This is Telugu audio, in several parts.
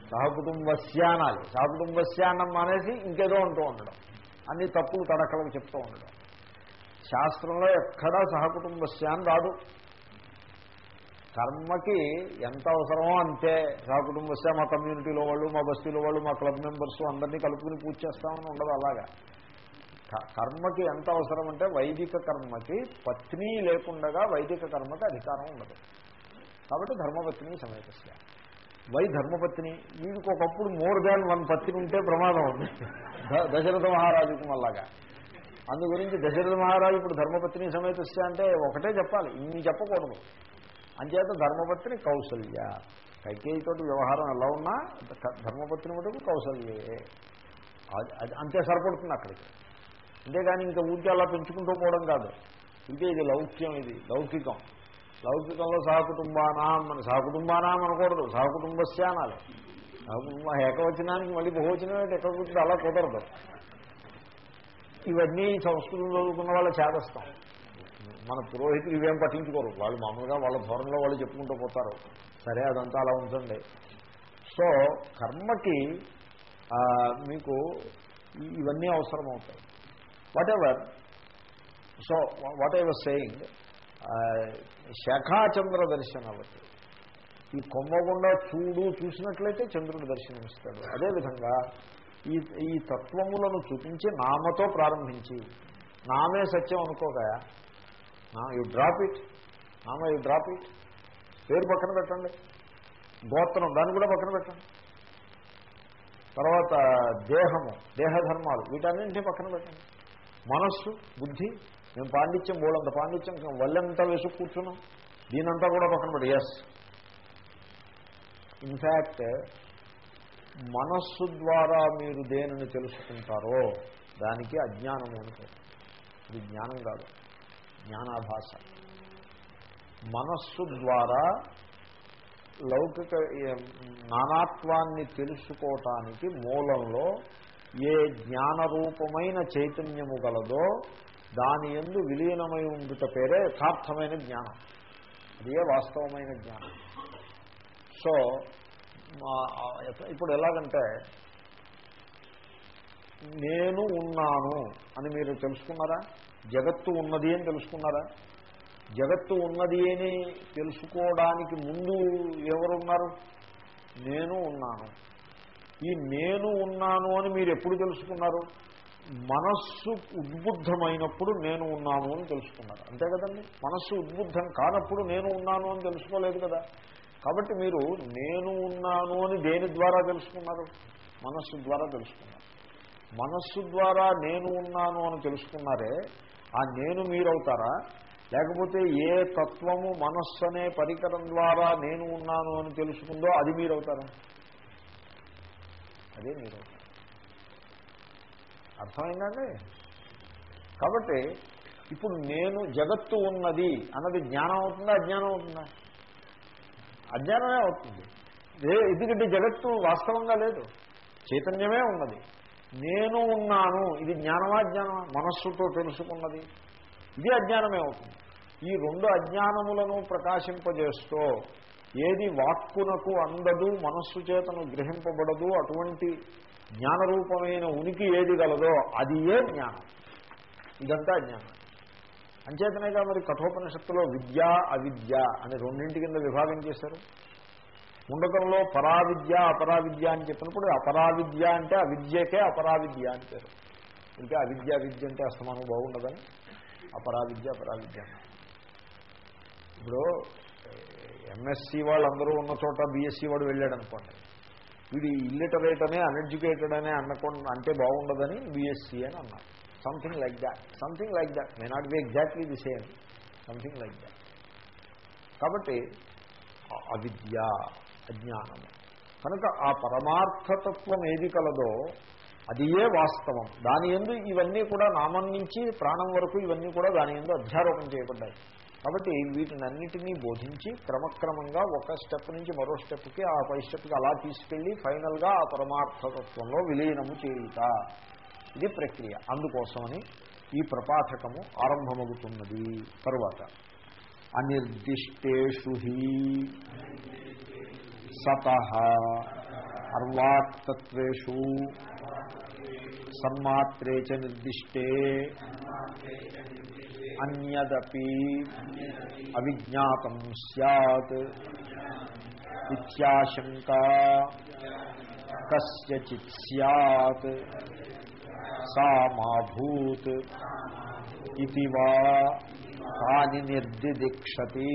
సహకుటుంబస్య అనాలి సహకుటుంబస్య అన్నం మానేసి ఇంకేదో అంటూ ఉండడం అన్ని తప్పులు తడకలకు చెప్తూ ఉండడం శాస్త్రంలో ఎక్కడా సహకుటుంబస్య అని రాదు కర్మకి ఎంత అవసరమో అంతే సహకుటుంబస్య మా కమ్యూనిటీలో వాళ్ళు మా బస్తీలో వాళ్ళు మా క్లబ్ మెంబర్స్ అందరినీ కలుపుకుని పూజ చేస్తామని ఉండదు అలాగా క- కర్మకి ఎంత అవసరం అంటే వైదిక కర్మకి పత్ని లేకుండగా వైదిక కర్మకి అధికారం ఉండదు కాబట్టి ధర్మపత్ని సమేతస్య వై ధర్మపత్ని వీడికి ఒకప్పుడు మోర్ దాన్ వన్ పత్ని ఉంటే ప్రమాదం ఉంది ద- దశరథ మహారాజుకు మళ్ళాగా అందు గురించి దశరథ మహారాజు ఇప్పుడు ధర్మపత్ని సమేతస్య అంటే ఒకటే చెప్పాలి ఇన్ని చెప్పకూడదు అంచేత ధర్మపత్ని కౌసల్య కైకేయితోటి వ్యవహారం ఎలా ఉన్నా క- ధర్మపత్ని మటుకు కౌసల్యే అది అది అంతే సరిపడుతుంది అక్కడికి అంతేగాని ఇంకా ఊరికే అలా పెంచుకుంటూ పోవడం కాదు ఇంకే ఇది లౌక్యం ఇది లౌకికం లౌకికంలో సహకుటుంబానాం మన సహకుటుంబానాం అనకూడదు సహకుటుంబస్య అనాలి సహకుటుంబ ఏకవచనానికి మళ్ళీ బహువచనం ఏంటి ఎక్కడ కూర్చుంటే అలా కుదరదు ఇవన్నీ సంస్కృతం చదువుకున్న వాళ్ళ చేదస్తాం మన పురోహితులు ఇవేం పట్టించుకోరు వాళ్ళు మామూలుగా వాళ్ళ ధోరణిలో వాళ్ళు చెప్పుకుంటూ పోతారు సరే అదంతా అలా ఉంచండి సో కర్మకి ఆ, మీకు ఈ- ఇవన్నీ అవసరం అవుతాయి whatever so what I was saying శాఖాచంద్ర దర్శనవతి ఈ కొమ్మగుండా చూడు చూసినట్లయితే చంద్రుడు దర్శనమిస్తాడు అదేవిధంగా ఈ ఈ తత్వములను చూపించి నామతో ప్రారంభించి నామే సత్యం అనుకోగా నా యు డ్రాప్ ఇట్ నామ యు డ్రాప్ ఇట్ పేరు పక్కన పెట్టండి గోత్రం దాన్ని కూడా పక్కన పెట్టండి తర్వాత దేహము దేహధర్మాలు వీటన్నింటినీ పక్కన పెట్టండి మనస్సు బుద్ధి మేము పాండిత్యం బోలంత పాండిత్యం వల్లెంతా వేసుకు కూర్చున్నాం దీనంతా కూడా పక్కన పెట్టి ఎస్ ఇన్ఫ్యాక్ట్ మనస్సు ద్వారా మీరు దేనిని తెలుసుకుంటారో దానికి అజ్ఞానము అనుకో ఇది జ్ఞానం కాదు జ్ఞానాభాష మనస్సు ద్వారా లౌకిక ఏ, నానాత్వాన్ని తెలుసుకోవటానికి మూలంలో ఏ జ్ఞానరూపమైన చైతన్యము గలదో దాని ఎందు విలీనమై ఉండుట పేరే యథార్థమైన జ్ఞానం అదే వాస్తవమైన జ్ఞానం సో మా- ఇప్పుడు ఎలాగంటే నేను ఉన్నాను అని మీరు తెలుసుకున్నారా జగత్తు ఉన్నది అని తెలుసుకున్నారా జగత్తు ఉన్నది అని తెలుసుకోవడానికి ముందు ఎవరున్నారు నేను ఉన్నాను ఈ నేను ఉన్నాను అని మీరు ఎప్పుడు తెలుసుకున్నారు మనస్సు ఉద్బుద్ధమైనప్పుడు నేను ఉన్నాను అని తెలుసుకున్నారు అంతే కదండి మనస్సు ఉద్బుద్ధం కానప్పుడు నేను ఉన్నాను అని తెలుసుకోలేదు కదా కాబట్టి మీరు నేను ఉన్నాను అని దేని ద్వారా తెలుసుకున్నారు మనస్సు ద్వారా తెలుసుకున్నారు మనస్సు ద్వారా నేను ఉన్నాను అని తెలుసుకున్నారే ఆ నేను మీరవుతారా లేకపోతే ఏ తత్వము మనస్సు అనే పరికరం ద్వారా నేను ఉన్నాను అని తెలుసుకుందో అది మీరవుతారా అదే మీరవుతారు అర్థమైందండి కాబట్టి ఇప్పుడు నేను జగత్తు ఉన్నది అన్నది జ్ఞానం అవుతుందా అజ్ఞానం అవుతుందా అజ్ఞానమే అవుతుంది ఏ ఎందుకంటే జగత్తు వాస్తవంగా లేదు చైతన్యమే ఉన్నది నేను ఉన్నాను ఇది జ్ఞానమా జ్ఞానమా మనస్సుతో తెలుసుకున్నది ఇది అజ్ఞానమే అవుతుంది ఈ రెండు అజ్ఞానములను ప్రకాశింపజేస్తూ ఏది వాక్కునకు అందదు మనస్సు చేతను గ్రహింపబడదు అటువంటి జ్ఞానరూపమైన ఉనికి ఏది గలదో అది ఏ జ్ఞానం ఇదంతా జ్ఞానం అంచేతనేగా మరి కఠోపనిషత్తులో విద్య అవిద్య అని రెండింటి కింద విభాగం చేశారు ముండకంలో పరావిద్య అపరావిద్య అని చెప్పినప్పుడు అపరావిద్య అంటే అవిద్యకే అపరావిద్య అని పేరు ఇంకా అవిద్య విద్య అంటే అస్తమానం బాగుండదని అపరావిద్య అపరావిద్య అన్నారు. ఇప్పుడు ఎంఎస్సి వాళ్ళందరూ ఉన్న చోట బీఎస్సీ వాడు వెళ్ళాడు అనుకోండి వీడు ఇల్లిటరేట్ అనే అన్ఎడ్యుకేటెడ్ అనే అనకుండా అంటే బాగుండదని బీఎస్సీ అని అన్నారు something like that something like that may not be exactly the same something like that కాబట్టి అ- అవిద్య అజ్ఞానము కనుక ఆ పరమార్థతత్వం ఏది కలదో అది ఏ వాస్తవం దాని ఎందు ఇవన్నీ కూడా నామం నుంచి ప్రాణం వరకు ఇవన్నీ కూడా దాని ఎందు అధ్యారోపణ చేయబడ్డాయి కాబట్టి వీటినన్నిటినీ బోధించి క్రమక్రమంగా ఒక స్టెప్ నుంచి మరో స్టెప్కి ఆ పై స్టెప్కి అలా తీసుకెళ్ళి ఫైనల్గా ఆ పరమార్థతత్వంలో విలీనము చేయుట ఇది ప్రక్రియ అందుకోసమని ఈ ప్రపాఠకము ఆరంభమవుతున్నది తరువాత అనిర్దిష్టేషు హి సత అర్వాక్తత్వేషు సన్మాత్రే చ నిర్దిష్టే అన్యదపి అవిజ్ఞాతం సత్ ఇత్యాశంకా కస్యచిత్ సత్ సా మాభూత్ ఇది వా తాని నిర్దిదీక్షతి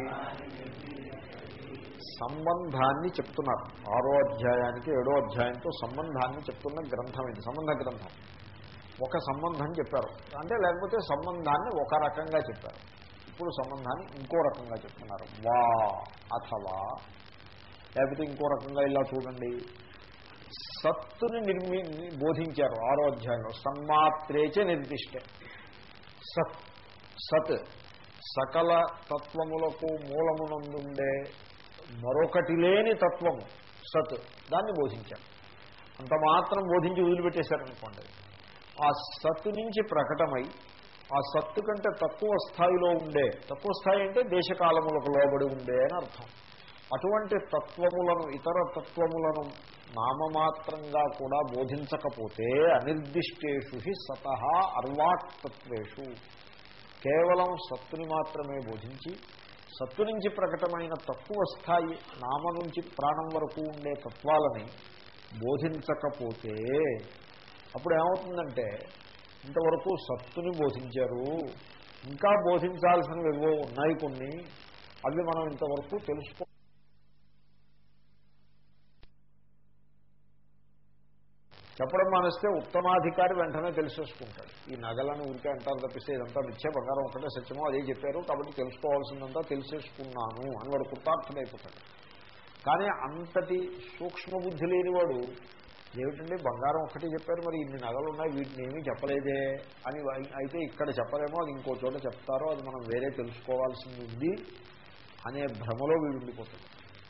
సంబంధాన్ని చెప్తున్నారు ఆరో అధ్యాయానికి ఏడో అధ్యాయంతో సంబంధాన్ని చెప్తున్న గ్రంథం ఇది సంబంధ గ్రంథం ఒక సంబంధం చెప్పారు అంటే లేకపోతే సంబంధాన్ని ఒక రకంగా చెప్పారు ఇప్పుడు సంబంధాన్ని ఇంకో రకంగా చెప్తున్నారు వా అథవా లేకపోతే ఇంకో రకంగా ఇలా చూడండి సత్తుని నిర్మి బోధించారు ఆరో అధ్యాయంలో సన్మాత్రేచ నిర్దిష్టే సత్ సత్ సకల తత్వములకు మూలమునందుండే మరొకటి లేని తత్వము సత్ దాన్ని బోధించారు అంత మాత్రం బోధించి వదిలిపెట్టేశారనుకోండి ఆ సత్తు నుంచి ప్రకటమై ఆ సత్తు కంటే తక్కువ స్థాయిలో ఉండే తక్కువ స్థాయి అంటే దేశకాలములకు లోబడి ఉండే అని అర్థం అటువంటి తత్వములను ఇతర తత్వములను నామమాత్రంగా కూడా బోధించకపోతే అనిర్దిష్టేషు హి సత అర్వాక్తత్వేషు కేవలం సత్తుని మాత్రమే బోధించి సత్తు నుంచి ప్రకటమైన తక్కువ స్థాయి నామ నుంచి ప్రాణం వరకు ఉండే తత్వాలని బోధించకపోతే అప్పుడు ఏమవుతుందంటే ఇంతవరకు సత్తుని బోధించారు ఇంకా బోధించాల్సినవి ఏవో ఉన్నాయి కొన్ని అవి మనం ఇంతవరకు తెలుసుకో చెప్పడం మానేస్తే ఉత్తమాధికారి వెంటనే తెలిసేసుకుంటాడు ఈ నగలను ఊరికే అంటారు తప్పిస్తే ఇదంతా మిచ్చే బంగారం ఒకటే సత్యమో అదే చెప్పారు కాబట్టి తెలుసుకోవాల్సిందంతా తెలిసేసుకున్నాను అని వాడు కృతార్థమైపోతాడు కానీ అంతటి సూక్ష్మ బుద్ధి లేనివాడు ఏమిటండి బంగారం ఒకటి చెప్పారు మరి ఇన్ని నగలు ఉన్నాయి వీటిని ఏమీ చెప్పలేదే అని అయితే ఇక్కడ చెప్పలేమో అది ఇంకో చోట చెప్తారో అది మనం వేరే తెలుసుకోవాల్సింది ఉంది అనే భ్రమలో వీడు ఉండిపోతుంది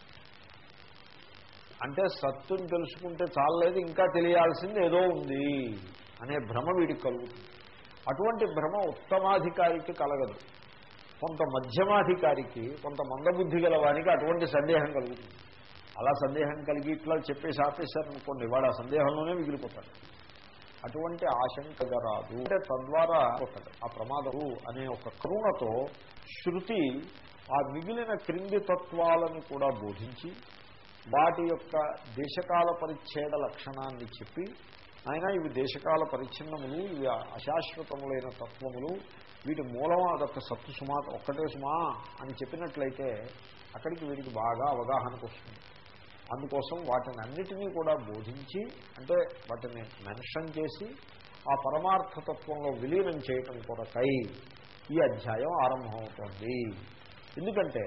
అంటే సత్తుని తెలుసుకుంటే చాలలేదు ఇంకా తెలియాల్సింది ఏదో ఉంది అనే భ్రమ వీడికి కలుగుతుంది అటువంటి భ్రమ ఉత్తమాధికారికి కలగదు కొంత మధ్యమాధికారికి కొంత మందబుద్ధి గల వానికి అటువంటి సందేహం కలుగుతుంది అలా సందేహం కలిగి ఇట్లా చెప్పేసి ఆపేశారనుకోండి వాడు ఆ సందేహంలోనే మిగిలిపోతాడు అటువంటి ఆశంకగా రాదు అంటే తద్వారా పోతాడు ఆ ప్రమాదము అనే ఒక కరుణతో శృతి ఆ మిగిలిన క్రింది తత్వాలను కూడా బోధించి వాటి యొక్క దేశకాల పరిచ్ఛేద లక్షణాన్ని చెప్పి అయినా ఇవి దేశకాల పరిచ్ఛిన్నములు ఇవి అశాశ్వతములైన తత్వములు వీటి మూలం అదొక సత్తు సుమా ఒక్కటే సుమా అని చెప్పినట్లయితే అక్కడికి వీడికి బాగా అవగాహనకు వస్తుంది అందుకోసం వాటిని అన్నిటినీ కూడా బోధించి అంటే వాటిని మెన్షన్ చేసి ఆ పరమార్థతత్వంలో విలీనం చేయటం కొరకై ఈ అధ్యాయం ఆరంభమవుతోంది ఎందుకంటే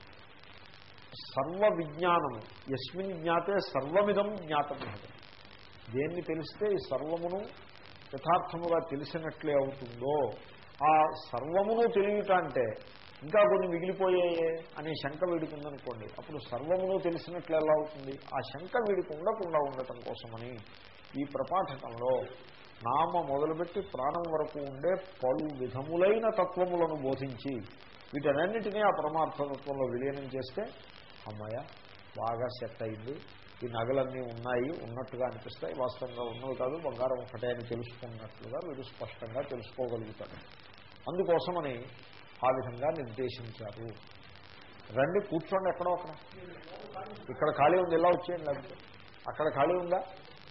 సర్వ విజ్ఞానము ఎస్మిన్ జ్ఞాతే సర్వమిదం జ్ఞాతం దేన్ని తెలిస్తే ఈ సర్వమును యథార్థముగా తెలిసినట్లే అవుతుందో ఆ సర్వమును తెలియట అంటే ఇంకా కొన్ని మిగిలిపోయాయే అనే శంక వీడికి ఉందనుకోండి అప్పుడు సర్వమును తెలిసినట్లు ఎలా అవుతుంది ఆ శంక వీడికి ఉండకుండా ఉండటం కోసమని ఈ ప్రపాఠకంలో నామ మొదలుపెట్టి ప్రాణం వరకు ఉండే పలు విధములైన తత్వములను బోధించి వీటన్నింటినీ ఆ పరమార్థతత్వంలో విలీనం చేస్తే అమ్మాయ బాగా సెట్ అయింది ఈ నగలన్నీ ఉన్నాయి ఉన్నట్టుగా అనిపిస్తాయి వాస్తవంగా ఉన్నవి కాదు బంగారం ఒకటే అని తెలుసుకున్నట్లుగా వీడు స్పష్టంగా తెలుసుకోగలుగుతాడు అందుకోసమని ఆ విధంగా నిర్దేశించారు రండి కూర్చోండి ఎక్కడో అక్కడ ఇక్కడ ఖాళీ ఉంది ఎలా వచ్చేయండి లేకపోతే అక్కడ ఖాళీ ఉందా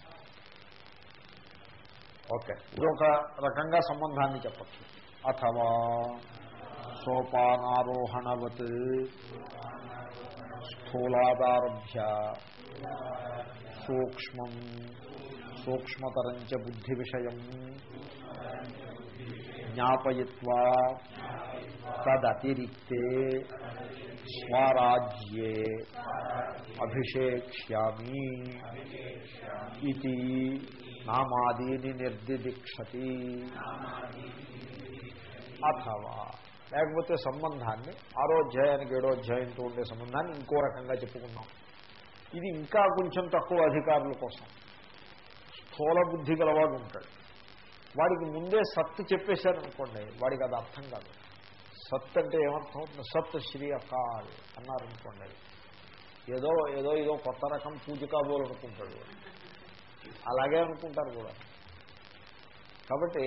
ఓకే ఇది ఒక రకంగా సంబంధాన్ని చెప్పచ్చు అథవా సోపానారోహణవత్ స్థూలాదారభ్య సూక్ష్మం సూక్ష్మతరంచ బుద్ధి విషయం జ్ఞాపయిత్వా తదతిరిక్తే స్వరాజ్యే అభిషేక్ష్యామి ఇది నామాదీని నిర్దిదీక్షతి అథవా లేకపోతే సంబంధాన్ని ఆరో అధ్యాయానికి ఏడో అధ్యాయంతో ఉండే సంబంధాన్ని ఇంకో రకంగా చెప్పుకున్నాం ఇది ఇంకా కొంచెం తక్కువ అధికారుల కోసం స్థూల బుద్ధి గలవాడు ఉంటాడు వాడికి ముందే సత్తు చెప్పేశారనుకోండి వాడికి అది అర్థం కాదు సత్ అంటే ఏమర్థం అవుతుంది సత్ శ్రీ అకాల్ అన్నారనుకోండి ఏదో ఏదో ఏదో కొత్త రకం పూజ కాబోలు అనుకుంటాడు వాడు. అలాగే అనుకుంటారు కూడా కాబట్టి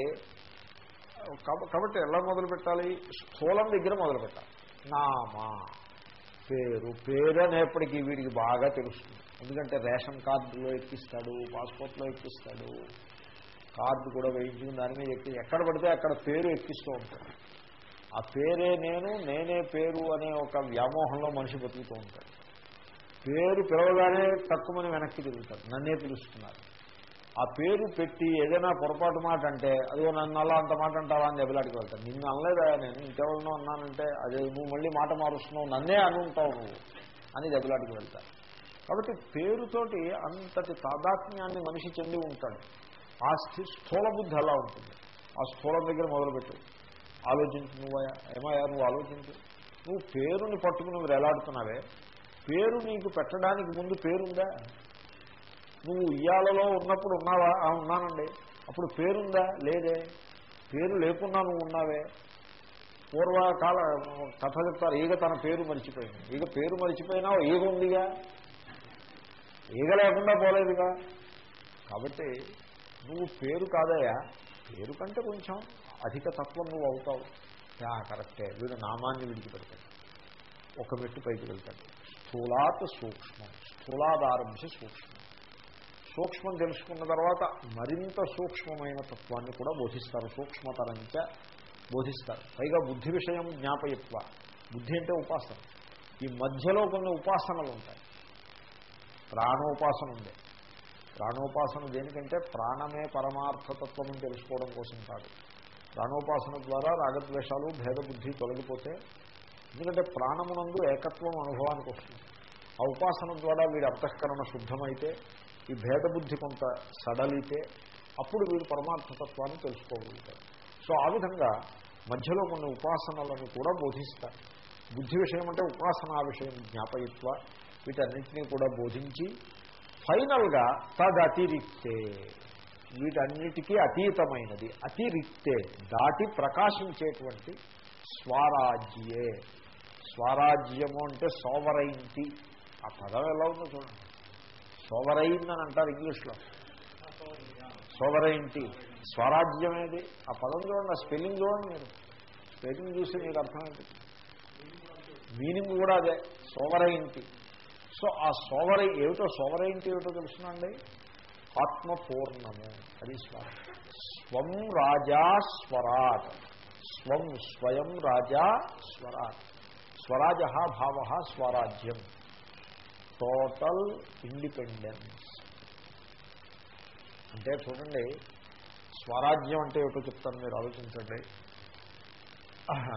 కాబ- కాబట్టి ఎలా మొదలు పెట్టాలి స్థూలం దగ్గర మొదలు పెట్టాలి నామా పేరు పేరు అనేప్పటికీ వీడికి బాగా తెలుస్తుంది ఎందుకంటే రేషన్ కార్డులో ఎక్కిస్తాడు పాస్పోర్ట్లో ఎక్కిస్తాడు కార్డు కూడా వేయించుకుని దాని మీద ఎక్కి ఎక్కడ పడితే అక్కడ పేరు ఎక్కిస్తూ ఉంటాడు ఆ పేరే నేను నేనే పేరు అనే ఒక వ్యామోహంలో మనిషి బతుకుతూ ఉంటాడు పేరు పిలవగానే తక్కువని వెనక్కి తిరుగుతాడు నన్నే పిలుస్తున్నారు ఆ పేరు పెట్టి ఏదైనా పొరపాటు మాట అంటే అదిగో నన్ను అలా అంత మాట అంటావా అని దెబ్బలాడికి వెళ్తాను నిన్ను అనలేదా నేను ఇంకెవరినో అన్నానంటే అదే నువ్వు మళ్ళీ మాట మారుస్తున్నావు నన్నే అనుంటావు నువ్వు అని దెబ్బలాడికి వెళ్తాను కాబట్టి పేరుతోటి అంతటి తాదాత్మ్యాన్ని మనిషి చెంది ఉంటాడు ఆ స్థి స్థూల బుద్ధి అలా ఉంటుంది ఆ స్థూలం దగ్గర మొదలుపెట్టు ఆలోచించు నువ్వయా ఏమయ్యా నువ్వు ఆలోచించు నువ్వు పేరుని పట్టుకుని నువ్వు ఎలాడుతున్నావే పేరు నీకు పెట్టడానికి ముందు పేరుందా నువ్వు ఉయ్యాలలో ఉన్నప్పుడు ఉన్నావా ఆ, ఉన్నానండి అప్పుడు పేరుందా లేదే పేరు లేకున్నా నువ్వు ఉన్నావే పూర్వకాల కథ చెప్తారు ఈగ తన పేరు మర్చిపోయింది ఈగ పేరు మర్చిపోయినా ఈగ ఉందిగా ఈగ లేకుండా పోలేదుగా కాబట్టి నువ్వు పేరు కాదయా పేరు కంటే కొంచెం అధిక తత్వం నువ్వు అవుతావు యా, కరెక్టే వీడు నామాన్ని విడిచిపెడతాడు ఒక మెట్టు పైకి వెళ్తాడు స్థూలాత్ సూక్ష్మం స్థూలాదారంభి సూక్ష్మం సూక్ష్మం తెలుసుకున్న తర్వాత మరింత సూక్ష్మమైన తత్వాన్ని కూడా బోధిస్తారు సూక్ష్మతరంచ బోధిస్తారు పైగా బుద్ధి విషయం జ్ఞాపయత్వ బుద్ధి అంటే ఉపాసన ఈ మధ్యలో కొన్ని ఉపాసనలు ఉంటాయి ప్రాణోపాసన ఉంది ప్రాణోపాసన దేనికంటే ప్రాణమే పరమార్థతత్వం అని తెలుసుకోవడం కోసం కాదు ప్రాణోపాసన ద్వారా రాగద్వేషాలు భేదబుద్ధి తొలగిపోతే ఎందుకంటే ప్రాణమునందు ఏకత్వం అనుభవానికి వస్తుంది ఆ ఉపాసన ద్వారా వీడి అంతఃకరణ శుద్ధమైతే ఈ భేదబుద్ధి కొంత సడలితే అప్పుడు వీడు పరమార్థతత్వాన్ని తెలుసుకోగలుగుతారు సో ఆ విధంగా మధ్యలో కొన్ని ఉపాసనలను కూడా బోధిస్తారు బుద్ధి విషయం అంటే ఉపాసనా విషయం జ్ఞాపయిత్వ వీటన్నింటినీ కూడా బోధించి ఫైనల్గా తదతిరిక్తే వీటన్నిటికీ అతీతమైనది అతిరిక్తే దాటి ప్రకాశించేటువంటి స్వరాజ్యే స్వరాజ్యము అంటే సోవరైంటి ఆ పదం ఎలా ఉందో చూడండి సోవరైన్ అని అంటారు ఇంగ్లీష్లో సోవరైంటి స్వరాజ్యం ఏది ఆ పదం చూడండి ఆ స్పెల్లింగ్ చూడండి మీరు స్పెల్లింగ్ చూసి మీకు అర్థమైంది మీనింగ్ కూడా అదే సోవరైంటి సో ఆ సోవరై ఏమిటో సోవరైంటి ఏమిటో తెలుసునండి ఆత్మపూర్ణము అది స్వ స్వం రాజా స్వరాట్ స్వం స్వయం రాజా స్వరాట్ స్వరాజ భావ స్వరాజ్యం టోటల్ ఇండిపెండెన్స్ అంటే చూడండి స్వరాజ్యం అంటే ఏమిటో చెప్తాను మీరు ఆలోచించండి ఆహా.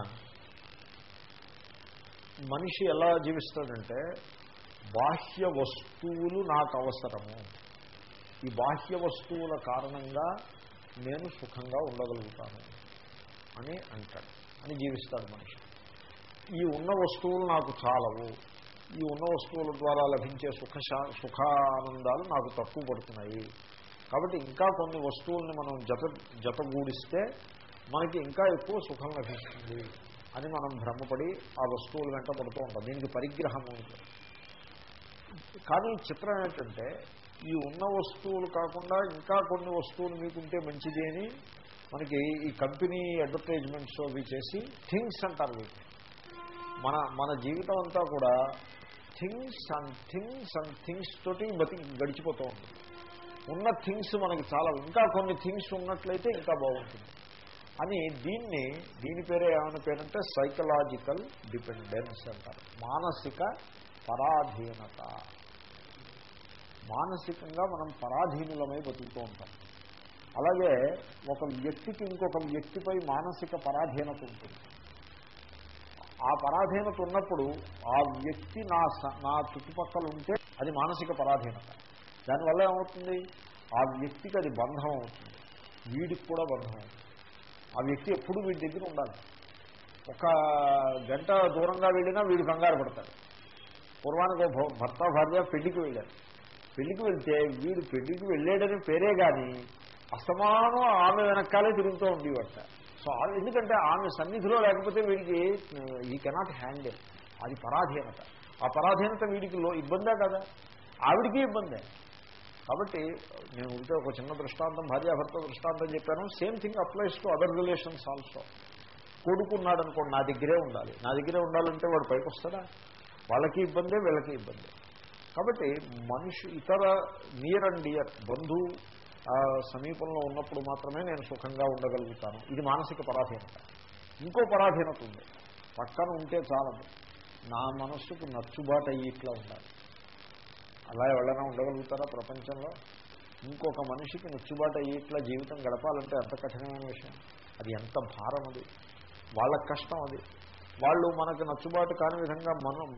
మనిషి ఎలా జీవిస్తాడంటే బాహ్య వస్తువులు నాకు అవసరము ఈ బాహ్య వస్తువుల కారణంగా నేను సుఖంగా ఉండగలుగుతాను అని అంటాడు అని జీవిస్తాడు మనిషి ఈ ఉన్న వస్తువులు నాకు చాలవు ఈ ఉన్న వస్తువుల ద్వారా లభించే సుఖ శా- సుఖానందాలు నాకు తక్కువ పడుతున్నాయి కాబట్టి ఇంకా కొన్ని వస్తువుల్ని మనం జత జతగూడిస్తే మనకి ఇంకా ఎక్కువ సుఖం లభిస్తుంది అని మనం భ్రమపడి ఆ వస్తువుల వెంట పడుతూ ఉంటాం దీనికి పరిగ్రహం ఉంటుంది కానీ చిత్రం ఏంటంటే ఈ ఉన్న వస్తువులు కాకుండా ఇంకా కొన్ని వస్తువులు మీకుంటే మంచిది అని మనకి ఈ కంపెనీ అడ్వర్టైజ్మెంట్స్ అవి చేసి థింగ్స్ అంటారు వీటిని మన మన జీవితం అంతా కూడా things and things and things తోటి బతి గడిచిపోతూ ఉంటుంది ఉన్న థింగ్స్ మనకి చాలా ఇంకా కొన్ని థింగ్స్ ఉన్నట్లయితే ఇంకా బాగుంటుంది అని దీన్ని దీని పేరే ఏమైనా పేరంటే సైకలాజికల్ డిపెండెన్స్ అంటారు మానసిక పరాధీనత మానసికంగా మనం పరాధీనులమై బతుకుతూ ఉంటాం అలాగే ఒక వ్యక్తికి ఇంకొక వ్యక్తిపై మానసిక పరాధీనత ఉంటుంది ఆ పరాధీనత ఉన్నప్పుడు ఆ వ్యక్తి నా స- నా చుట్టుపక్కల ఉంటే అది మానసిక పరాధీనత దానివల్ల ఏమవుతుంది ఆ వ్యక్తికి అది బంధం అవుతుంది వీడికి కూడా బంధం అవుతుంది ఆ వ్యక్తి ఎప్పుడు వీడి దగ్గర ఉండాలి ఒక గంట దూరంగా వెళ్ళినా వీడు కంగారు పడతాడు పూర్వానికి ఒక భ- భర్త భార్య పెళ్లికి వెళ్ళారు పెళ్లికి వెళ్తే వీడు పెళ్లికి వెళ్ళాడని పేరే కానీ అసమానం ఆమె వెనకాలే తిరుగుతూ ఉండేవాట సో ఆ- ఎందుకంటే ఆమె సన్నిధిలో లేకపోతే వీడికి ఈ కెనాట్ హ్యాండిల్ అది పరాధీనత ఆ పరాధీనత వీడికి లో ఇబ్బందే కదా ఆవిడికి ఇబ్బందే కాబట్టి నేను ఉంటే ఒక చిన్న దృష్టాంతం భార్యాభర్త దృష్టాంతం చెప్పాను same thing applies to other relations also కొడుకున్నాడు అనుకోండి నా దగ్గరే ఉండాలి నా దగ్గరే ఉండాలంటే వాడు పైకి వస్తాడా వాళ్ళకి ఇబ్బందే వీళ్ళకి ఇబ్బంది కాబట్టి మనిషి ఇతర నియర్ అండ్ డియర్ బంధు ఆ సమీపంలో ఉన్నప్పుడు మాత్రమే నేను సుఖంగా ఉండగలుగుతాను ఇది మానసిక పరాధీనత ఇంకో పరాధీనత ఉంది పక్కన ఉంటే చాలదు నా మనస్సుకు నచ్చుబాటు అయ్యి ఇట్లా ఉండాలి అలా ఎవరైనా ఉండగలుగుతారా ప్రపంచంలో ఇంకొక మనిషికి నచ్చుబాటు అయ్యి ఇట్లా జీవితం గడపాలంటే ఎంత కఠినమైన విషయం అది ఎంత భారం అది వాళ్ళకి కష్టం అది వాళ్ళు మనకు నచ్చుబాటు కాని విధంగా మనం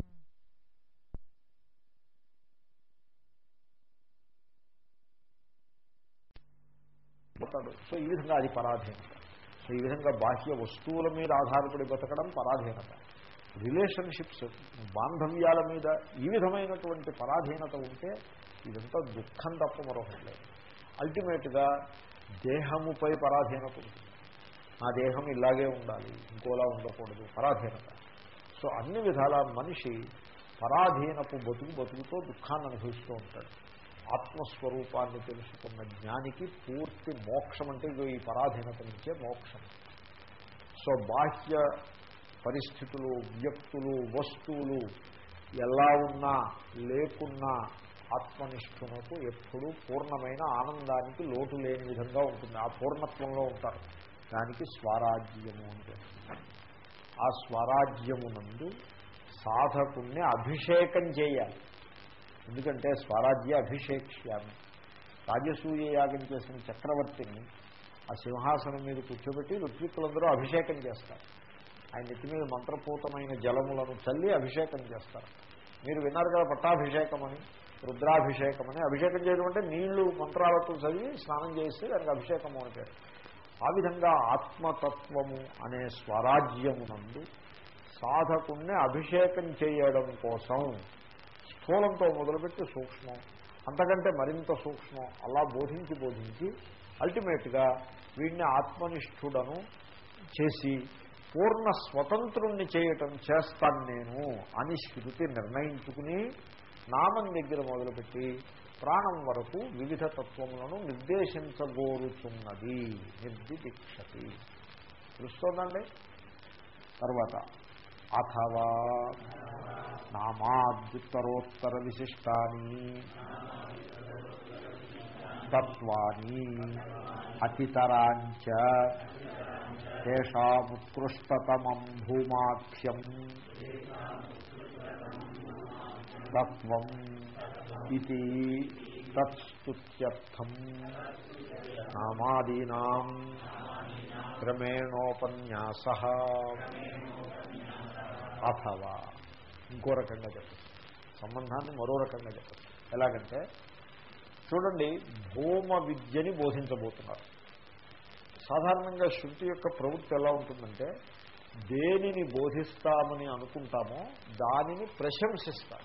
పోతాడు సో ఈ విధంగా అది పరాధీనత సో ఈ విధంగా బాహ్య వస్తువుల మీద ఆధారపడి బతకడం పరాధీనత రిలేషన్షిప్స్ బాంధవ్యాల మీద ఈ విధమైనటువంటి పరాధీనత ఉంటే ఇదంతా దుఃఖం తప్ప మరొకటి లేదు అల్టిమేట్గా దేహముపై పరాధీనత ఉంటుంది నా దేహం ఇలాగే ఉండాలి ఇంకోలా ఉండకూడదు పరాధీనత సో అన్ని విధాల మనిషి పరాధీనపు బతుకు బతుకుతో దుఃఖాన్ని అనుభవిస్తూ ఉంటాడు ఆత్మస్వరూపాన్ని తెలుసుకున్న జ్ఞానికి పూర్తి మోక్షం అంటే ఇగో ఈ పరాధీనత నుంచే మోక్షం సో బాహ్య పరిస్థితులు వ్యక్తులు వస్తువులు ఎలా ఉన్నా లేకున్నా ఆత్మనిష్ఠునకు ఎప్పుడూ పూర్ణమైన ఆనందానికి లోటు లేని విధంగా ఉంటుంది ఆ పూర్ణత్వంలో ఉంటారు దానికి స్వరాజ్యము అంటే ఆ స్వరాజ్యమునందు సాధకుణ్ణి అభిషేకం చేయాలి ఎందుకంటే స్వరాజ్య అభిషేక్ష్యామి రాజసూయ యాగం చేసిన చక్రవర్తిని ఆ సింహాసనం మీద కూర్చోబెట్టి ఋత్విక్కులందరూ అభిషేకం చేస్తారు ఆయన నెత్తి మీద మంత్రపూతమైన జలములను చల్లి అభిషేకం చేస్తారు మీరు విన్నారు కదా పట్టాభిషేకం అని రుద్రాభిషేకం అని అభిషేకం చేయడం అంటే నీళ్లు మంత్రాలతో చదివి స్నానం చేస్తే దానికి అభిషేకము అని పేరు ఆ విధంగా ఆత్మతత్వము అనే స్వరాజ్యమునందు సాధకుణ్ణి అభిషేకం చేయడం కోసం స్థూలంతో మొదలుపెట్టి సూక్ష్మం అంతకంటే మరింత సూక్ష్మం అలా బోధించి బోధించి అల్టిమేట్గా వీడిని ఆత్మనిష్ఠుడను చేసి పూర్ణ స్వతంత్రుణ్ణి చేయటం చేస్తాను నేను అని శృతి నిర్ణయించుకుని నామం దగ్గర మొదలుపెట్టి ప్రాణం వరకు వివిధ తత్వములను నిర్దేశించగోరుచున్నది నిర్దిదీక్షతి తెలుస్తోందండి తర్వాత అథవా నామాద్యుత్తరోత్తర విశిష్టాని తత్వాని అతితరాంచ తేషాముత్కృష్టతమం భూమాఖ్యం తత్వం ఇది తత్స్తుత్యర్థం నామాదీనా క్రమేణోపన్యాస అథవా ఇంకో రకంగా చెప్పచ్చు సంబంధాన్ని మరో రకంగా చెప్పచ్చు ఎలాగంటే చూడండి భూమ విద్యని బోధించబోతున్నారు సాధారణంగా శృతి యొక్క ప్రవృత్తి ఎలా ఉంటుందంటే దేనిని బోధిస్తామని అనుకుంటామో దానిని ప్రశంసిస్తారు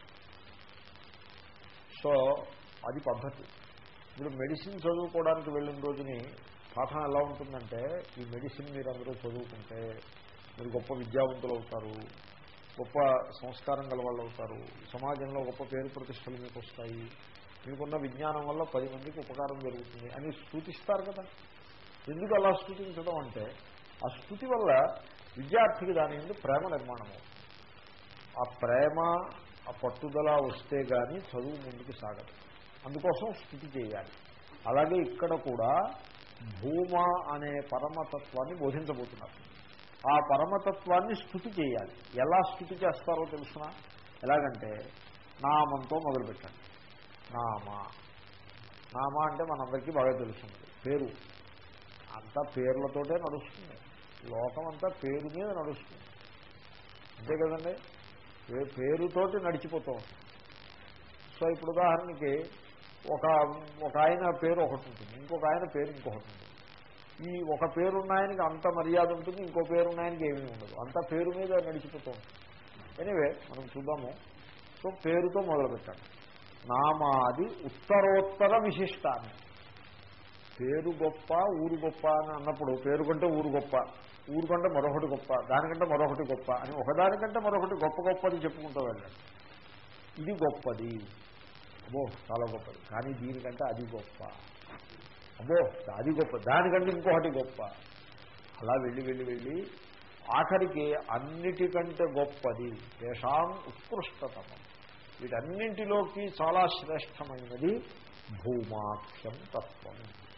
సో అది పద్ధతి ఇప్పుడు మెడిసిన్ చదువుకోవడానికి వెళ్ళిన రోజుని పాఠం ఎలా ఉంటుందంటే ఈ మెడిసిన్ మీరు అందరూ చదువుకుంటే మీరు గొప్ప విద్యావంతులు అవుతారు గొప్ప సంస్కారం గల వాళ్ళు అవుతారు సమాజంలో గొప్ప పేరు ప్రతిష్టలు మీకు వస్తాయి మీకున్న విజ్ఞానం వల్ల పది మందికి ఉపకారం జరుగుతుంది అని స్థుతిస్తారు కదా ఎందుకు అలా స్థుతించడం అంటే ఆ స్థుతి వల్ల విద్యార్థికి దాని నుండి ప్రేమ నిర్మాణం అవుతుంది ఆ ప్రేమ ఆ పట్టుదల వస్తే కానీ చదువు ముందుకు సాగదు అందుకోసం స్థుతి చేయాలి అలాగే ఇక్కడ కూడా భూమ అనే పరమతత్వాన్ని బోధించబోతున్నారు ఆ పరమతత్వాన్ని స్థుతి చేయాలి ఎలా స్థుతి చేస్తారో తెలుసిన ఎలాగంటే నామంతో మొదలుపెట్టండి నామ నామ అంటే మనందరికీ బాగా తెలుస్తుంది పేరు అంతా పేర్లతోటే నడుస్తుంది లోకం అంతా పేరు మీద నడుస్తుంది అంతే కదండి పే- పేరుతోటి నడిచిపోతూ ఉంటుంది సో ఇప్పుడు ఉదాహరణకి ఒక ఒక ఆయన పేరు ఒకటి ఉంటుంది ఇంకొక ఆయన పేరు ఇంకొకటి ఉంటుంది ఈ ఒక పేరున్న ఆయనకి అంత మర్యాద ఉంటుంది ఇంకో పేరున్న ఆయనకి ఏమీ ఉండదు అంత పేరు మీద నడిచిపోతూ ఉంటుంది ఎనివే మనం చూద్దాము సో పేరుతో మొదలు పెట్టండి నామాది ఉత్తరోత్తర విశిష్టాన్ని పేరు గొప్ప ఊరు గొప్ప అని అన్నప్పుడు పేరు కంటే ఊరు గొప్ప ఊరు కంటే మరొకటి గొప్ప దానికంటే మరొకటి గొప్ప అని ఒకదానికంటే మరొకటి గొప్ప గొప్పది చెప్పుకుంటూ వెళ్ళండి ఇది గొప్పది అబ్బో చాలా గొప్పది కానీ దీనికంటే అది గొప్ప అబ్బో అది గొప్ప దానికంటే ఇంకొకటి గొప్ప అలా వెళ్ళి వెళ్ళి వెళ్ళి ఆఖరికి అన్నిటికంటే గొప్పది దేశాం ఉత్కృష్టతమం వీటన్నింటిలోకి చాలా శ్రేష్టమైనది భూమాఖ్యం తత్వం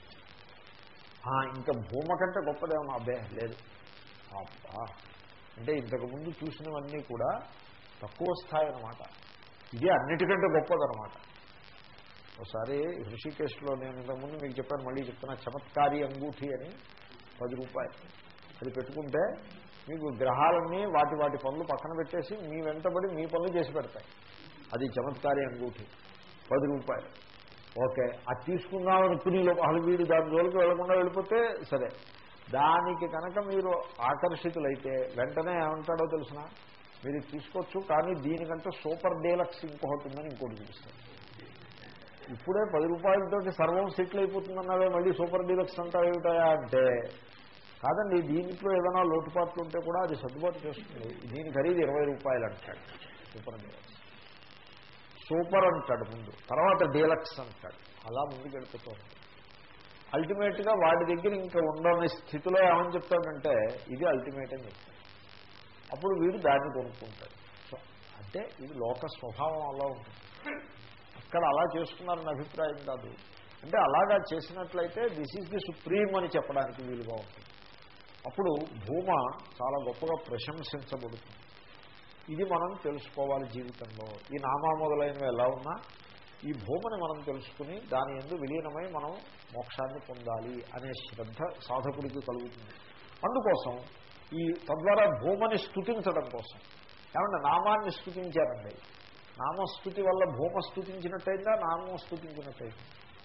ఇంకా భూమ కంటే గొప్పదేమన్నా అబ్బే లేదు అబ్బా అంటే ఇంతకుముందు చూసినవన్నీ కూడా తక్కువ స్థాయి అనమాట ఇదే అన్నిటికంటే గొప్పదనమాట ఒకసారి హృషికేశ్లో నేను ఇంతకుముందు మీకు చెప్పాను మళ్ళీ చెప్తున్నా చమత్కారి అంగూఠి అని పది రూపాయలు అది పెట్టుకుంటే మీకు గ్రహాలన్నీ వాటి వాటి పనులు పక్కన పెట్టేసి మీ వెంటబడి మీ పనులు చేసి పెడతాయి అది చమత్కారి అంగూఠి పది రూపాయలు ఓకే అది తీసుకుందామనుకుని అసలు వీడు దాని జోలికి వెళ్లకుండా వెళ్ళిపోతే సరే దానికి కనుక మీరు ఆకర్షితులైతే వెంటనే ఏమంటాడో తెలిసిన మీరు తీసుకోవచ్చు కానీ దీనికంటే సూపర్ డీలక్స్ ఇంకొకటి ఉందని ఇంకోటి చూపిస్తాను ఇప్పుడే పది రూపాయలతో సర్వం సెటిల్ అయిపోతుందన్నావే మళ్ళీ సూపర్ డీలక్స్ అంతా ఏమిటాయా అంటే కాదండి దీంట్లో ఏదైనా లోటుపాట్లు ఉంటే కూడా అది సర్దుబాటు చేస్తుంది దీని ఖరీదు ఇరవై రూపాయలు అంటాడు సూపర్ డీలక్స్ సూపర్ అంటాడు ముందు తర్వాత డీలక్స్ అంటాడు అలా ముందుకు వెళ్ళిపోతుంది అల్టిమేట్గా వాడి దగ్గర ఇంకా ఉండని స్థితిలో ఏమని చెప్తాడంటే ఇది అల్టిమేట్ అని చెప్తాడు అప్పుడు వీడు దాన్ని కొనుక్కుంటాడు సో అంటే ఇది లోక స్వభావం అలా ఉంటుంది అక్కడ అలా చేసుకున్నారని అభిప్రాయం కాదు అంటే అలాగా చేసినట్లయితే దిస్ ఈజ్ ది సుప్రీం అని చెప్పడానికి వీలుగా ఉంటుంది అప్పుడు భూమ చాలా గొప్పగా ప్రశంసించబడుతుంది ఇది మనం తెలుసుకోవాలి జీవితంలో ఈ నామా మొదలైనవి ఎలా ఉన్నా ఈ భూమని మనం తెలుసుకుని దాని ఎందు విలీనమై మనం మోక్షాన్ని పొందాలి అనే శ్రద్ధ సాధకుడికి కలుగుతుంది అందుకోసం ఈ తద్వారా భూమని స్థుతించడం కోసం ఏమంటే నామాన్ని స్థుతించారండి నామస్థుతి వల్ల భూమ స్థుతించినట్టయిందా నామం స్థుతించినట్టయింది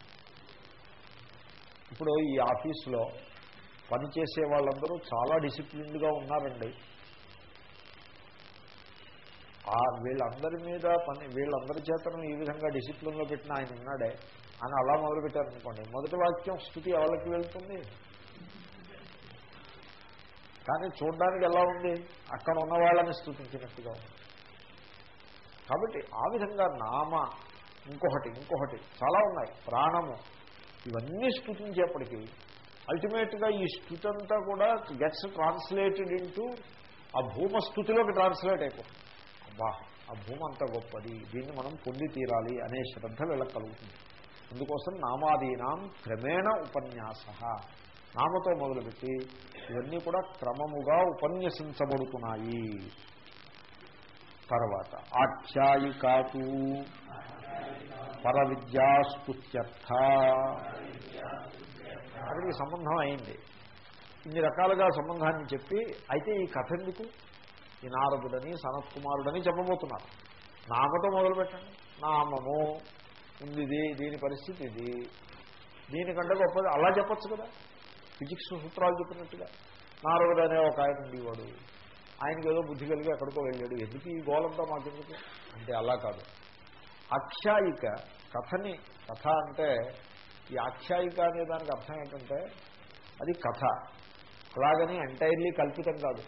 ఇప్పుడు ఈ ఆఫీసులో పనిచేసే వాళ్ళందరూ చాలా డిసిప్లిన్డ్గా ఉన్నారండి ఆ వీళ్ళందరి మీద పని వీళ్ళందరి చేతను ఈ విధంగా డిసిప్లిన్లో పెట్టిన ఆయన ఉన్నాడే అని అలా మొదలుపెట్టారనుకోండి మొదటి వాక్యం స్థుతి ఎవరికి వెళ్తుంది కానీ చూడడానికి ఎలా ఉంది అక్కడ ఉన్న వాళ్ళని స్థుతించినట్టుగా ఉంది కాబట్టి ఆ విధంగా నామ ఇంకొకటి ఇంకొకటి చాలా ఉన్నాయి ప్రాణము ఇవన్నీ స్థుతించేప్పటికీ అల్టిమేట్గా ఈ స్థుతి అంతా కూడా గెట్స్ ట్రాన్స్లేటెడ్ ఇంటూ ఆ భూమ స్థుతిలోకి ట్రాన్స్లేట్ అయిపోతుంది అబ్బా ఆ భూమి అంత గొప్పది దీన్ని మనం పొంది తీరాలి అనే శ్రద్ధ వీళ్ళకి కలుగుతుంది అందుకోసం నామాదీనాం క్రమేణ ఉపన్యాస నామతో మొదలుపెట్టి ఇవన్నీ కూడా క్రమముగా ఉపన్యసించబడుతున్నాయి తర్వాత ఆఖ్యాయికాకు పరవిద్యాస్తుత్యర్థ అక్కడికి సంబంధం అయింది ఇన్ని రకాలుగా సంబంధాన్ని చెప్పి అయితే ఈ కథ ఎందుకు ఈ నారదుడని సనత్ కుమారుడని చెప్పబోతున్నారు నామతో మొదలుపెట్టండి నామము ఉంది ఇది దీని పరిస్థితి ఇది దీనికంటే గొప్పది అలా చెప్పచ్చు కదా ఫిజిక్స్ సూత్రాలు చెప్పినట్టుగా నారదుడు అనే ఒక ఆయన ఉండేవాడు ఆయనకి ఏదో బుద్ధి కలిగి ఎక్కడికో వెళ్ళాడు ఎందుకు ఈ గోలంతా మాకెందుకు అంటే అలా కాదు ఆఖ్యాయిక కథని కథ అంటే ఈ ఆఖ్యాయిక అనే దానికి అర్థం ఏంటంటే అది కథ అలాగని ఎంటైర్లీ కల్పితం కాదు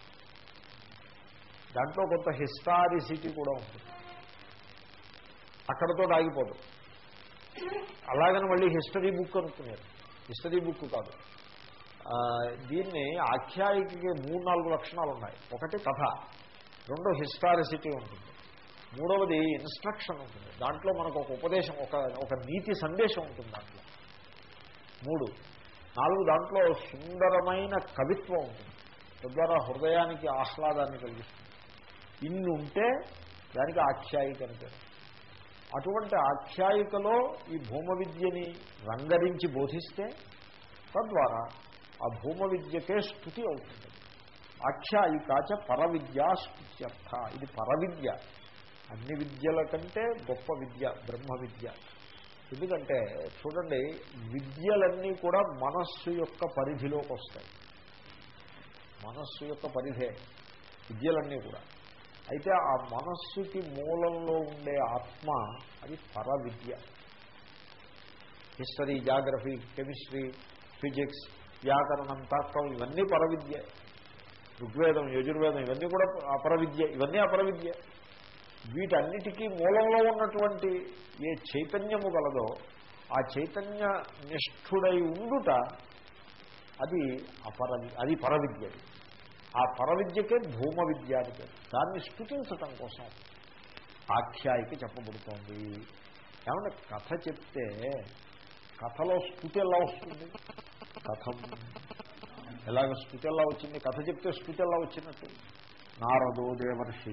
దాంట్లో కొంత హిస్టారిసిటీ కూడా ఉంటుంది అక్కడతో ఆగిపోదు అలాగని మళ్ళీ హిస్టరీ బుక్ అనుకున్నారు హిస్టరీ బుక్ కాదు దీన్ని ఆఖ్యాయికి మూడు నాలుగు లక్షణాలు ఉన్నాయి ఒకటి కథ రెండో హిస్టారిసిటీ ఉంటుంది మూడవది ఇన్స్ట్రక్షన్ ఉంటుంది దాంట్లో మనకు ఒక ఉపదేశం ఒక ఒక నీతి సందేశం ఉంటుంది దాంట్లో మూడు నాలుగు దాంట్లో సుందరమైన కవిత్వం ఉంటుంది తద్వారా హృదయానికి ఆహ్లాదాన్ని కలిగిస్తుంది ఇన్ని ఉంటే దానికి ఆఖ్యాయిక అని పేరు అటువంటి ఆఖ్యాయికలో ఈ భూమ విద్యని రంగరించి బోధిస్తే తద్వారా ఆ భూమ విద్యకే స్థుతి అవుతుంది ఆఖ్యాయికాచ పరవిద్యా స్థుత్యర్థ ఇది పరవిద్య అన్ని విద్యల కంటే గొప్ప విద్య బ్రహ్మ విద్య ఎందుకంటే చూడండి విద్యలన్నీ కూడా మనస్సు యొక్క పరిధిలోకి వస్తాయి మనస్సు యొక్క పరిధే విద్యలన్నీ కూడా అయితే ఆ మనస్సుకి మూలంలో ఉండే ఆత్మ అది పర విద్య హిస్టరీ జాగ్రఫీ కెమిస్ట్రీ ఫిజిక్స్ వ్యాకరణం తర్కం ఇవన్నీ పరవిద్య ఋగ్వేదం యజుర్వేదం ఇవన్నీ కూడా అపరవిద్య ఇవన్నీ అపరవిద్య వీటన్నిటికీ మూలంలో ఉన్నటువంటి ఏ చైతన్యము గలదో ఆ చైతన్య నిష్ఠుడై ఉండుట అది అపర అది పరవిద్య ఆ పరవిద్యకే భూమ విద్య అని పేరు దాన్ని స్థుతించటం కోసం ఆఖ్యాయిక చెప్పబడుతోంది ఏమన్నా కథ చెప్తే కథలో స్థుతి ఎలా వస్తుంది కథం ఎలాగ స్థుతి ఎలా వచ్చింది కథ చెప్తే స్థుతి ఎలా వచ్చినట్టు నారదో దేవర్షి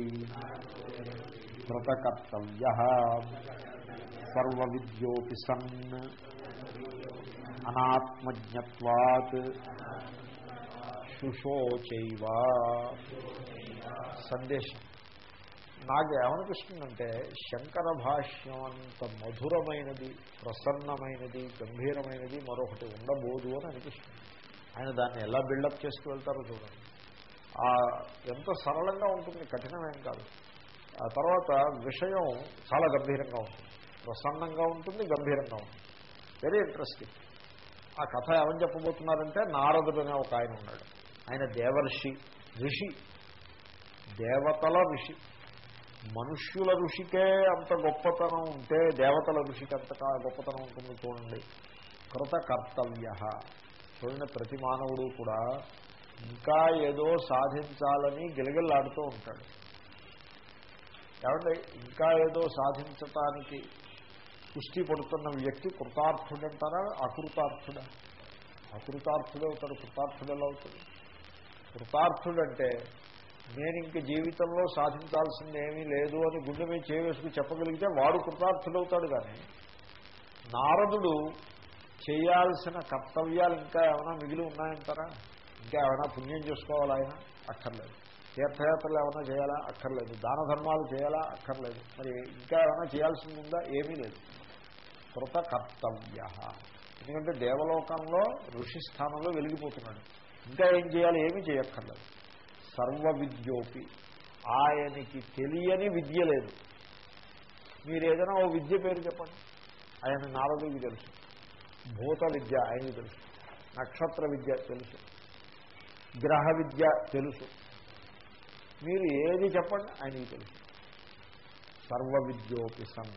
కృతకర్తవ్య సర్వ విద్యోపి సన్ అనాత్మజ్ఞత్వాత్ శుశోచైవ సందేశం నాకు ఏమనిపిస్తుందంటే శంకర భాష్యం అంత మధురమైనది ప్రసన్నమైనది గంభీరమైనది మరొకటి ఉండబోదు అని అనిపిస్తుంది ఆయన దాన్ని ఎలా బిల్డప్ చేసుకు వెళ్తారో చూడండి ఎంత సరళంగా ఉంటుంది కఠినమేం కాదు ఆ తర్వాత విషయం చాలా గంభీరంగా ఉంటుంది ప్రసన్నంగా ఉంటుంది గంభీరంగా ఉంటుంది వెరీ ఇంట్రెస్టింగ్ ఆ కథ ఏమని చెప్పబోతున్నారంటే నారదుడు అనే ఒక ఆయన ఉన్నాడు ఆయన దేవర్షి ఋషి దేవతల ఋషి మనుష్యుల ఋషికే అంత గొప్పతనం ఉంటే దేవతల ఋషికి అంత గొప్పతనం ఉంటుంది చూడండి కృత కర్తవ్య చూడండి ప్రతి మానవుడు కూడా ఇంకా ఏదో సాధించాలని గిలగిల్లాడుతూ ఉంటాడు ఏమంటే ఇంకా ఏదో సాధించటానికి కుస్తీ పడుతున్న వ్యక్తి కృతార్థుడంటారా అకృతార్థుడా అకృతార్థుడే అవుతాడు కృతార్థుడు ఎలా అవుతుంది కృతార్థుడంటే నేను ఇంక జీవితంలో సాధించాల్సింది ఏమీ లేదు అని గుండె మీద చేయవేసుకుని చెప్పగలిగితే వాడు కృతార్థుడవుతాడు కానీ నారదుడు చేయాల్సిన కర్తవ్యాలు ఇంకా ఏమైనా మిగిలి ఉన్నాయంటారా ఇంకా ఏమైనా పుణ్యం చేసుకోవాలా ఆయన అక్కర్లేదు తీర్థయాత్రలు ఏమైనా చేయాలా అక్కర్లేదు దాన ధర్మాలు చేయాలా అక్కర్లేదు మరి ఇంకా ఏమైనా చేయాల్సింది ఉందా ఏమీ లేదు కృత కర్తవ్య ఎందుకంటే దేవలోకంలో ఋషి స్థానంలో వెలిగిపోతున్నాడు ఇంకా ఏం చేయాలి ఏమీ చేయక్కర్లేదు సర్వ విద్యోపి ఆయనకి తెలియని విద్య లేదు మీరు ఏదైనా ఓ విద్య పేరు చెప్పండి ఆయన నారదుడికి తెలుసు భూత విద్య ఆయనకి తెలుసు నక్షత్ర విద్య తెలుసు గ్రహ విద్య తెలుసు మీరు ఏది చెప్పండి ఆయనకి తెలుసు సర్వ విద్యోపి సన్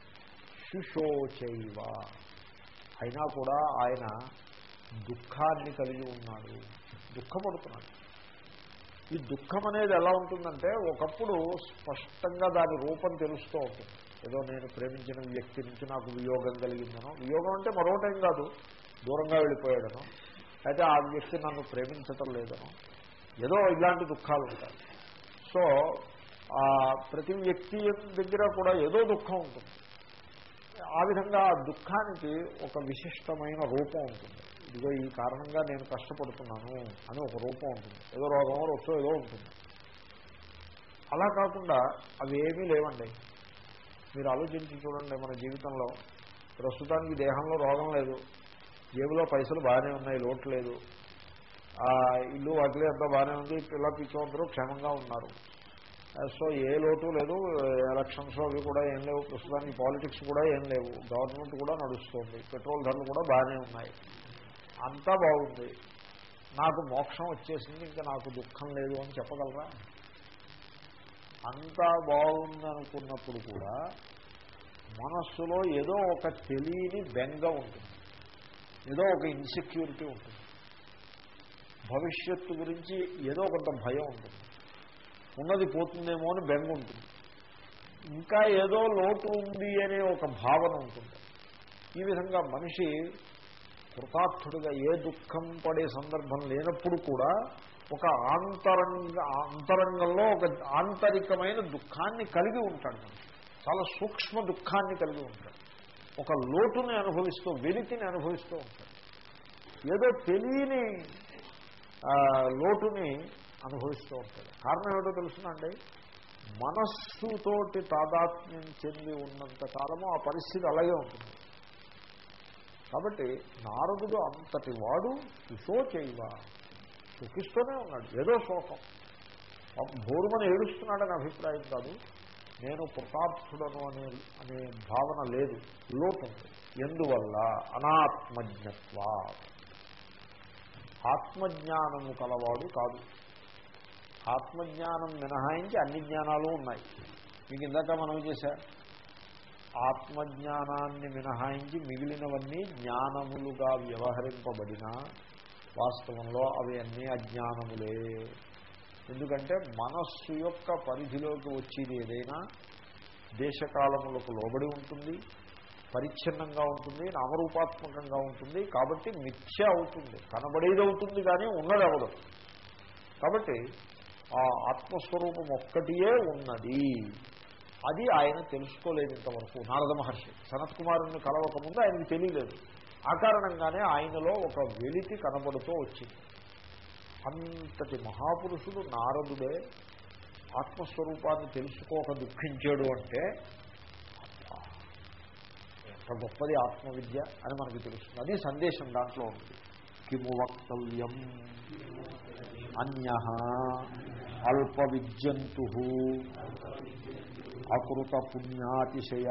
శుశోచైవ అయినా కూడా ఆయన దుఃఖాన్ని కలిగి ఉన్నాడు దుఃఖపడుతున్నాడు ఈ దుఃఖం అనేది ఎలా ఉంటుందంటే ఒకప్పుడు స్పష్టంగా దాని రూపం తెలుస్తూ ఉంటుంది ఏదో నేను ప్రేమించిన వ్యక్తి నుంచి నాకు వియోగం కలిగిందనో వియోగం అంటే మరొకటేం కాదు దూరంగా వెళ్ళిపోయాడనో అయితే ఆ వ్యక్తి నన్ను ప్రేమించటం లేదనో ఏదో ఇలాంటి దుఃఖాలు ఉంటాయి సో ప్రతి వ్యక్తి దగ్గర కూడా ఏదో దుఃఖం ఉంటుంది ఆ విధంగా ఆ దుఃఖానికి ఒక విశిష్టమైన రూపం ఉంటుంది ఇదిగో ఈ కారణంగా నేను కష్టపడుతున్నాను అని ఒక రూపం ఉంటుంది ఏదో రోగం వచ్చో ఏదో ఉంటుంది అలా కాకుండా అవి ఏమీ లేవండి మీరు ఆలోచించి చూడండి మన జీవితంలో ప్రస్తుతానికి దేహంలో రోగం లేదు జేబులో పైసలు బాగానే ఉన్నాయి లోటు లేదు ఇల్లు వాటిలో అంతా బాగానే ఉంది పిల్ల పిచ్చోందరూ క్షేమంగా ఉన్నారు సో ఏ లోటు లేదు ఎలక్షన్స్ అవి కూడా ఏం లేవు ప్రస్తుతానికి పాలిటిక్స్ కూడా ఏం లేవు గవర్నమెంట్ కూడా నడుస్తుంది పెట్రోల్ ధరలు కూడా బాగానే ఉన్నాయి అంతా బాగుంది నాకు మోక్షం వచ్చేసింది ఇంకా నాకు దుఃఖం లేదు అని చెప్పగలరా అంతా బాగుందనుకున్నప్పుడు కూడా మనస్సులో ఏదో ఒక తెలియని బెంగ ఉంటుంది ఏదో ఒక ఇన్సెక్యూరిటీ ఉంటుంది భవిష్యత్తు గురించి ఏదో కొంత భయం ఉంటుంది ఉన్నది పోతుందేమో అని బెంగ ఉంటుంది ఇంకా ఏదో లోటు ఉంది అనే ఒక భావన ఉంటుంది ఈ విధంగా మనిషి కృతార్థుడిగా ఏ దుఃఖం పడే సందర్భం లేనప్పుడు కూడా ఒక ఆంతరంగ అంతరంగంలో ఒక ఆంతరికమైన దుఃఖాన్ని కలిగి ఉంటాడు చాలా సూక్ష్మ దుఃఖాన్ని కలిగి ఉంటాడు ఒక లోటుని అనుభవిస్తూ వెలితిని అనుభవిస్తూ ఉంటాడు ఏదో తెలియని లోటుని అనుభవిస్తూ ఉంటాడు కారణం ఏమిటో తెలుసునండి మనస్సుతోటి తాదాత్మ్యం చెంది ఉన్నంత కాలము ఆ పరిస్థితి అలాగే ఉంటుంది కాబట్టి నారదుడు అంతటి వాడు చేయవా సుఖిస్తూనే ఉన్నాడు ఏదో శోకం భూరుమని ఏడుస్తున్నాడని అభిప్రాయం కాదు నేను కృతార్థుడను అనే అనే భావన లేదు లోటుంది ఎందువల్ల అనాత్మజ్ఞత్వ ఆత్మజ్ఞానము కలవాడు కాదు ఆత్మజ్ఞానం మినహాయించి అన్ని జ్ఞానాలు ఉన్నాయి మీకు ఇందాక మనం చేశా ఆత్మజ్ఞానాన్ని మినహాయించి మిగిలినవన్నీ జ్ఞానములుగా వ్యవహరింపబడిన వాస్తవంలో అవి అన్నీ అజ్ఞానములే ఎందుకంటే మనస్సు యొక్క పరిధిలోకి వచ్చేది ఏదైనా దేశకాలములకు లోబడి ఉంటుంది పరిచ్ఛిన్నంగా ఉంటుంది నామరూపాత్మకంగా ఉంటుంది కాబట్టి మిథ్య అవుతుంది కనబడేది అవుతుంది కానీ ఉన్నది అవదు కాబట్టి ఆ ఆత్మస్వరూపం ఒక్కటియే ఉన్నది అది ఆయన తెలుసుకోలేదు ఇంతవరకు నారద మహర్షి సనత్ కుమారుని కలవకముందు ఆయనకు తెలియలేదు ఆ కారణంగానే ఆయనలో ఒక వెలితి కనబడుతూ వచ్చింది అంతటి మహాపురుషుడు నారదుడే ఆత్మస్వరూపాన్ని తెలుసుకోక దుఃఖించాడు అంటే అబ్బా, ఎంత గొప్పది ఆత్మవిద్య అని మనకి తెలుస్తుంది అది సందేశం దాంట్లో ఉంది కిము వక్తవ్యం అన్య అల్ప విద్యంతు అకృత పుణ్యాతిశయ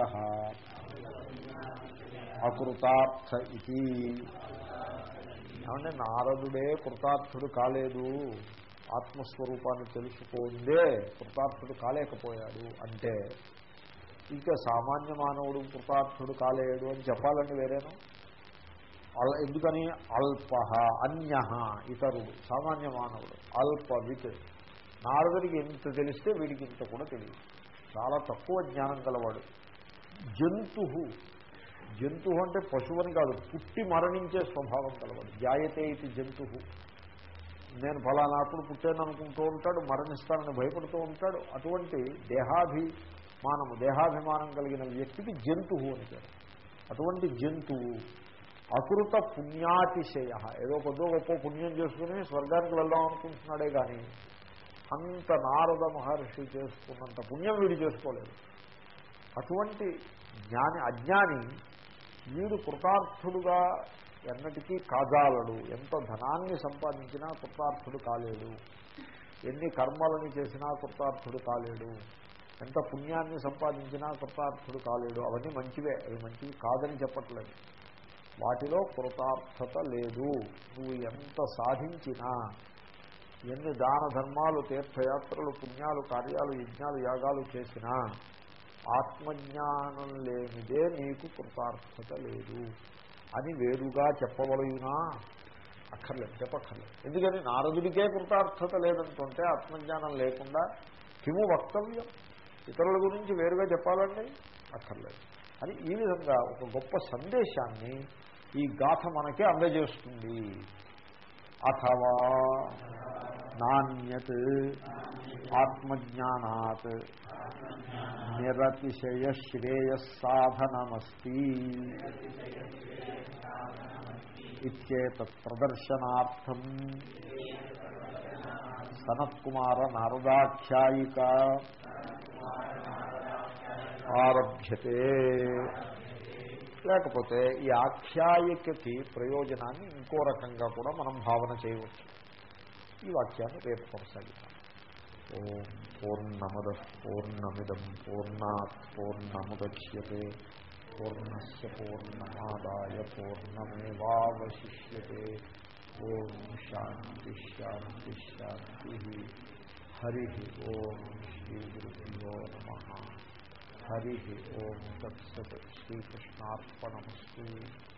అకృతార్థ ఇది ఏమంటే నారదుడే కృతార్థుడు కాలేదు ఆత్మస్వరూపాన్ని తెలుసుకోందే కృతార్థుడు కాలేకపోయాడు అంటే ఇక సామాన్య మానవుడు కృతార్థుడు కాలేడు అని చెప్పాలండి వేరేను అల్- ఎందుకని అల్ప అన్య ఇతరుడు సామాన్య మానవుడు అల్ప విత్ నారదుడికి ఎంత తెలిస్తే వీడికి ఇంత కూడా తెలియదు చాలా తక్కువ జ్ఞానం గలవాడు జంతు జంతు అంటే పశువుని కాదు పుట్టి మరణించే స్వభావం కలవాడు జాయతే ఇది జంతు నేను ఫలానాప్పుడు పుట్టాను అనుకుంటూ ఉంటాడు మరణిస్తానని భయపడుతూ ఉంటాడు అటువంటి దేహాభిమానము దేహాభిమానం కలిగిన వ్యక్తికి జంతువు అని పేరు అటువంటి జంతువు అకృత పుణ్యాతిశయ ఏదో కొద్దో గొప్ప పుణ్యం చేసుకుని స్వర్గానికి వెళ్దాం అనుకుంటున్నాడే కానీ అంత నారద మహర్షి చేసుకున్నంత పుణ్యం వీడు చేసుకోలేదు అటువంటి జ్ఞాని అజ్ఞాని వీడు కృతార్థుడుగా ఎన్నటికీ కాజాలడు ఎంత ధనాన్ని సంపాదించినా కృతార్థుడు కాలేడు ఎన్ని కర్మలని చేసినా కృతార్థుడు కాలేడు ఎంత పుణ్యాన్ని సంపాదించినా కృతార్థుడు కాలేడు అవన్నీ మంచివే అవి మంచివి కాదని చెప్పట్లేదు వాటిలో కృతార్థత లేదు నువ్వు ఎంత సాధించినా ఎన్ని దాన ధర్మాలు తీర్థయాత్రలు పుణ్యాలు కార్యాలు యజ్ఞాలు యాగాలు చేసినా ఆత్మజ్ఞానం లేనిదే నీకు కృతార్థత లేదు అని వేరుగా చెప్పవలయునా అక్కర్లేదు చెప్పక్కర్లేదు ఎందుకని నారదుడికే కృతార్థత లేదంటుంటే ఆత్మజ్ఞానం లేకుండా కిము వక్తవ్యం ఇతరుల గురించి వేరుగా చెప్పాలండి అక్కర్లేదు అని ఈ విధంగా ఒక గొప్ప సందేశాన్ని ఈ గాథ మనకే అందజేస్తుంది అథవా నాణ్యత్ ఆత్మజ్ఞానాత్ నిరతిశయ శ్రేయస్సాధనమస్తి ఇచ్చేతత్ ప్రదర్శనార్థం సనత్కుమార నారదాఖ్యాయిక ఆరభ్యతే లేకపోతే ఈ ఆఖ్యాయికకి ప్రయోజనాన్ని ఇంకో రకంగా కూడా మనం భావన చేయవచ్చు ఈ వాక్యాన్ని రేపు కొనసాగిద్దాం ఓం పూర్ణమద పూర్ణమిదం పూర్ణాత్ పూర్ణముద్యతే పూర్ణస్ పూర్ణమాదాయ పూర్ణమేవాశిష్యతే ఓం శాంతి శాంతి శాంతి హరి ఓం శ్రీ గురుభ్యో నమ హరి ఓం తత్సత్ శ్రీకృష్ణార్పణమస్తు